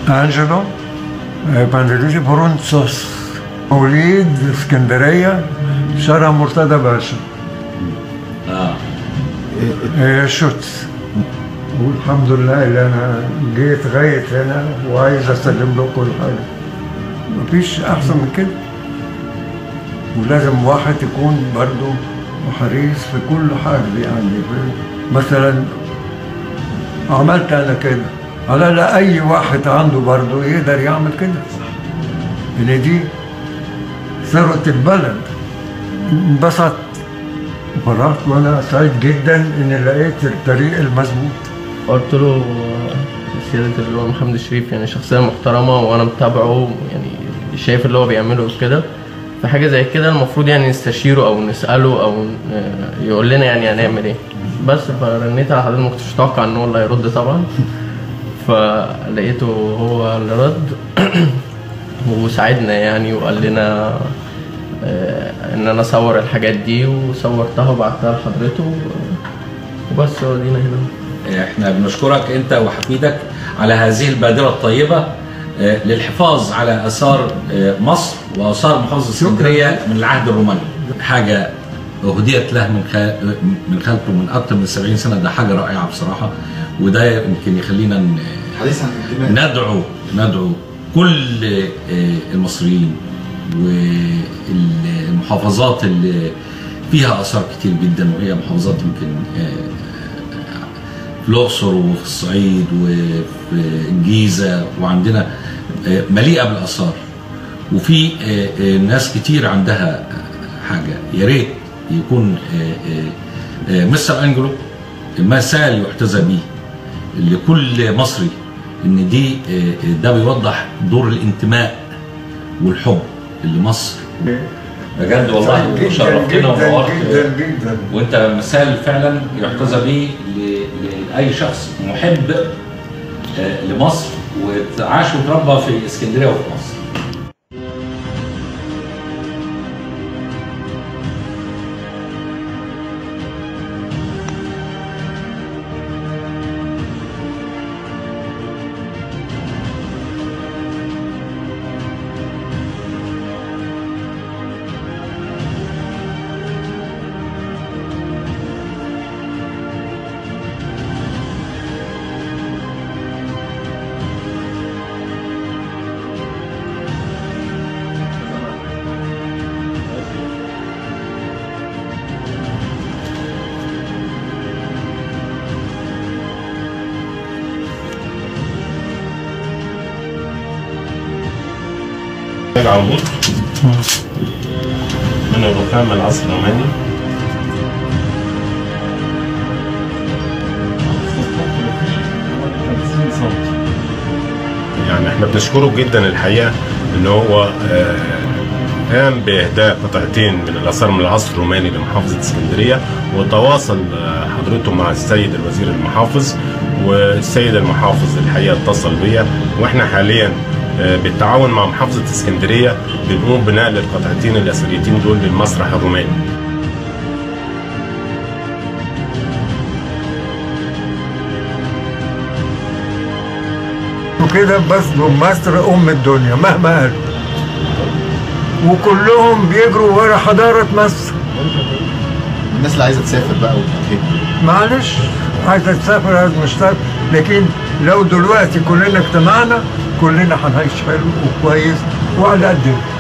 انجلو بانجلوجي برونتسوس موليد اسكندريه شارع مرتضى باشا اه آه، شوتس والحمد لله اللي انا جيت لغايه هنا وعايز اسلم له كل حاجه مفيش احسن من كده ولازم واحد يكون برضه حريص في كل حاجه يعني في- مثلا عملت انا كده على لا اي واحد عنده برضه يقدر يعمل كده ان دي ثروه البلد انبسطت فرحت وانا سعيد جدا ان لقيت الطريق المظبوط قلت له سيادة اللواء محمد الشريف يعني شخصية محترمة وأنا متابعه يعني شايف اللي هو بيعمله كده فحاجة زي كده المفروض يعني نستشيره أو نسأله أو آه، يقول لنا يعني هنعمل إيه بس فرنيت على حضرتك ما كنتش متوقع إن هو اللي هيرد طبعا فلقيته هو اللي رد وساعدنا يعني وقال لنا آه، إن أنا أصور الحاجات دي وصورتها وبعتها لحضرته وبس هو دينا هنا احنا بنشكرك انت وحفيدك على هذه البادره الطيبه آه، للحفاظ على اثار آه، مصر واثار محافظه اسكندريه من العهد الروماني حاجه اهديت له من خ- من خالته من اكثر من 70 سنه ده حاجه رائعه بصراحه وده يمكن يخلينا ن- حديث عن الانتماء ندعو ندعو كل آه، المصريين والمحافظات اللي فيها اثار كتير جدا وهي محافظات يمكن آه، في الاقصر وفي الصعيد وفي الجيزه وعندنا آه، مليئه بالاثار وفي آه، آه، ناس كتير عندها آه، حاجه يا ريت يكون آه، آه، آه، مستر انجلو مثال يحتذى به لكل مصري ان دي آه، آه، ده بيوضح دور الانتماء والحب اللي مصر بجد والله جدا شرفتنا جدا ونورت جدا جدا وانت مثال فعلا يحتذى به ل- لاي شخص محب آه، لمصر وعاش وتربى في اسكندريه وفي مصر العمود من الرخام العصر الروماني يعني احنا بنشكره جدا الحقيقه ان هو آه، قام باهداء قطعتين من الاثار من العصر الروماني لمحافظه اسكندريه وتواصل آه، حضرته مع السيد الوزير المحافظ والسيد المحافظ الحقيقه اتصل بيا واحنا حاليا آه، بالتعاون مع محافظه اسكندريه بنقوم بنقل القطعتين الاثريتين دول للمسرح الروماني وكده بس مصر ام الدنيا مهما قالوا وكلهم بيجروا ورا حضاره مصر الناس اللي عايزه تسافر بقى وتتهب معلش عايزه تسافر عايز مش تسافر لكن لو دلوقتي كلنا اجتمعنا كلنا هنعيش حلو وكويس وعلى قدنا